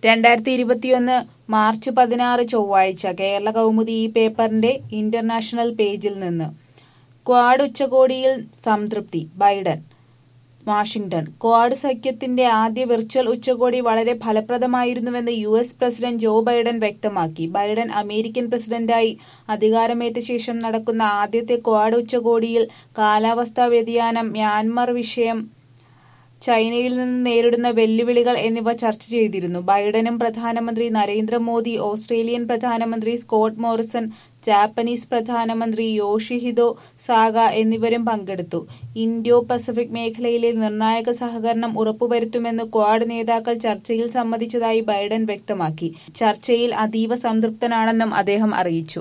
രണ്ടായിരത്തി ഇരുപത്തിയൊന്ന് മാർച്ച് പതിനാറ് ചൊവ്വാഴ്ച കേരള കൗമുദി ഈ പേപ്പറിന്റെ ഇന്റർനാഷണൽ പേജിൽ നിന്ന് ക്വാഡ് ഉച്ചകോടിയിൽ സംതൃപ്തി ബൈഡൻ വാഷിംഗ്ടൺ ക്വാഡ് സഖ്യത്തിന്റെ ആദ്യ വിർച്വൽ ഉച്ചകോടി വളരെ ഫലപ്രദമായിരുന്നുവെന്ന് U S president Joe Biden വ്യക്തമാക്കി ബൈഡൻ അമേരിക്കൻ പ്രസിഡന്റായി അധികാരമേറ്റ ശേഷം നടക്കുന്ന ആദ്യത്തെ ക്വാഡ് ഉച്ചകോടിയിൽ കാലാവസ്ഥാ വ്യതിയാനം മ്യാൻമർ വിഷയം ചൈനയിൽ നിന്ന് നേരിടുന്ന വെല്ലുവിളികൾ എന്നിവ ചർച്ച ചെയ്തിരുന്നു ബൈഡനും പ്രധാനമന്ത്രി നരേന്ദ്രമോദി ഓസ്ട്രേലിയൻ പ്രധാനമന്ത്രി സ്കോട്ട് മോറിസൺ ജാപ്പനീസ് പ്രധാനമന്ത്രി യോഷിഹിദോ സാഗ എന്നിവരും പങ്കെടുത്തു ഇൻഡോ പസഫിക് മേഖലയിലെ നിർണായക സഹകരണം ഉറപ്പുവരുത്തുമെന്ന് ക്വാഡ് നേതാക്കൾ ചർച്ചയിൽ സമ്മതിച്ചതായി ബൈഡൻ വ്യക്തമാക്കി ചർച്ചയിൽ അതീവ സംതൃപ്തനാണെന്നും അദ്ദേഹം അറിയിച്ചു